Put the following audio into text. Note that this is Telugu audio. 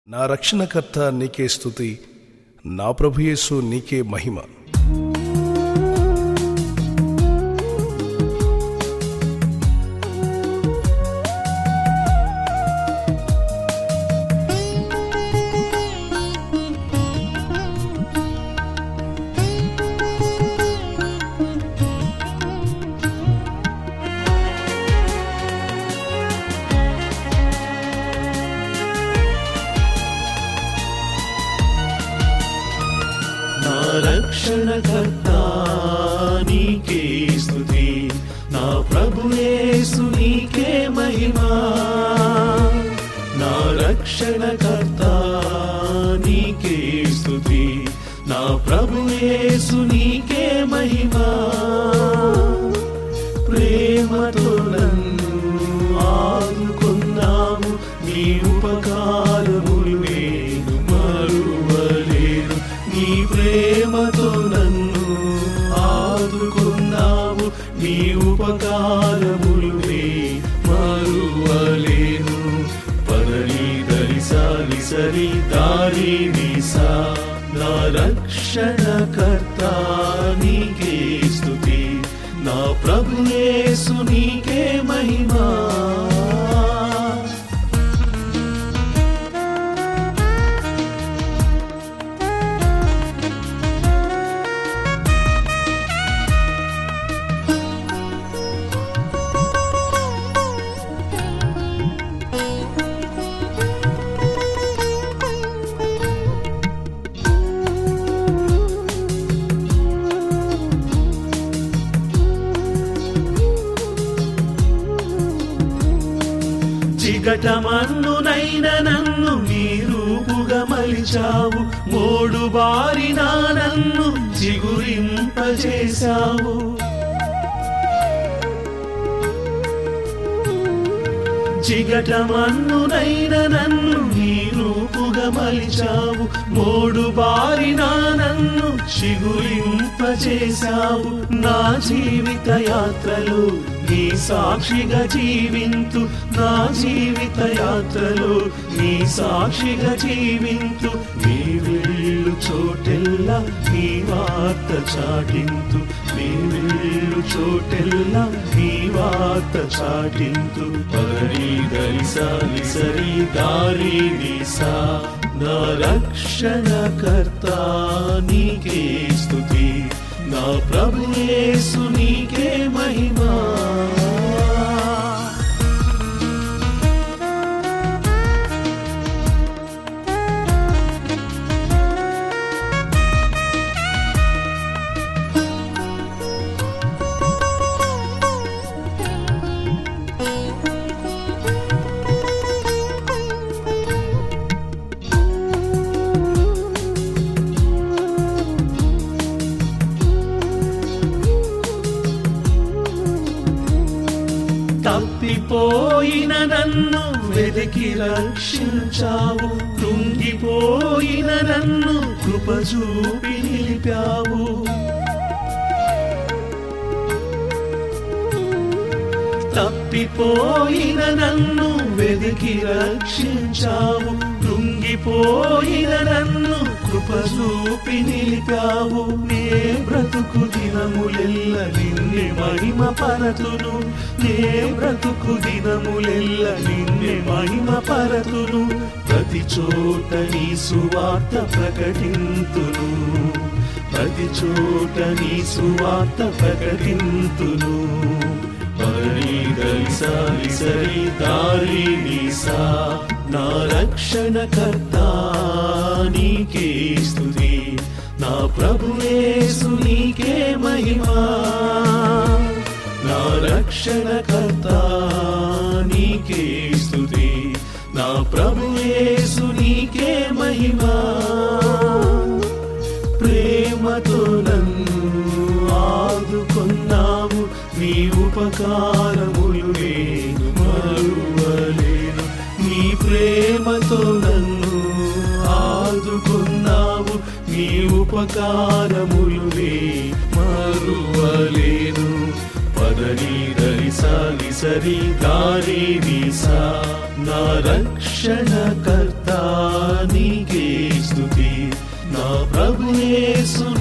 నా రక్షణకర్త నీకే స్థుతి నా ప్రభుయేసు నీకే మహిమ నా రక్షణకర్త నీకే స్తుతి నా ప్రభుయేసు నీకే మహిమా నా రక్షణకర్త నీకే స్తుతి నా ప్రభుయేసు నీకే మహిమా ప్రేమతో నన్ను ఆదుకున్నాము నీ ఉపకారములు నేను మరువలేను నీ ప్రేమతో నన్ను ఆదుకున్నావు నీ ఉపకారములు నే మరువలేను పదని దరిసాలి సరి దారి నిసా నా రక్షణకర్త నీకే స్తుతి నా ప్రభుయేసు నీకే మహిమా చిగటమన్నునైన నన్ను నీ రూపుగా మలిచావు మోడు బారిన నన్ను చిగురింపజేశావు చిగటమన్నునైన నన్ను నీ రూపుగా మలిచావు మోడు బారిన నన్ను చిగురింపజేశావు నా జీవిత యాత్రలో నీ సాక్షిగా జీవింతు నా జీవిత యాత్రలో నీ సాక్షిగా జీవింతు నీ వెళ్ళు చోటెల్లా నీ వార్త చాటింతు నీ వెళ్ళు చోటెల్లా నీ వార్త చాటింతు పగడి దరిసాలి సరి దారి నిసా నా రక్షణకర్త నీకే స్తుతి నా ప్రభుయేసు నీకే మహిమా తప్పిపోయిన నన్ను వెతికి రక్షించావు కృంగిపోయిన నన్ను కృప చూపి నిలిపావు తప్పిపోయిన నన్ను వెతికి రక్షించావు కృంగిపోయిన నన్ను కృప చూపి నిలిపావు నే బ్రతుకు దినములెల్ల నిన్నే మహిమ పరతును నే బ్రతుకు దినములెల్ల నిన్నే మహిమ పరతును ప్రతి చోట నీ సువార్త ప్రకటింతును ప్రతి చోట నీ సువార్త ప్రకటింతును పరి దరిసాలి సరి దారి నిసా నా రక్షణకర్త నీకే స్తుతి నా ప్రభుయేసు నీకే మహిమా నా రక్షణకర్త నీకే స్తుతి నా ప్రభుయేసు నీకే మహిమా ప్రేమతో నన్ను ఆదుకున్నావు నీ ఉపకారములు నేను మరువలేను నీ ప్రేమతో నన్ను ఆదుకున్నావు నీ ఉపకారములు నే మరువలేను పదని దరి సాగి సరి గారి వీసా నా రక్షణ కర్త నీకే స్తుతి నా ప్రభు యేసు